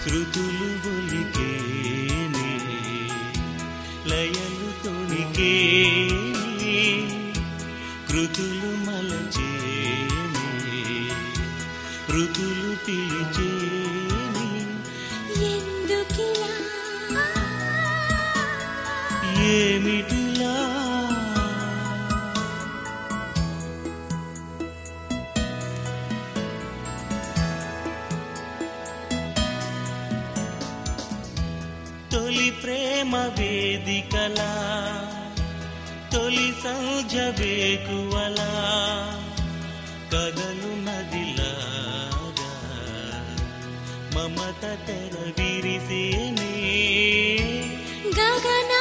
శృతులు ఒలికేనే లయలు తొణికేనే కృతులు మలచేనే ఋతులు పిలిచేనే ఎందుకిలా ఏమిటిలా తొలి ప్రేమ వేదికలా తొలి సంజ వేకువలా కదలు నదిలాగా మమత తెర విరిసేనే గగన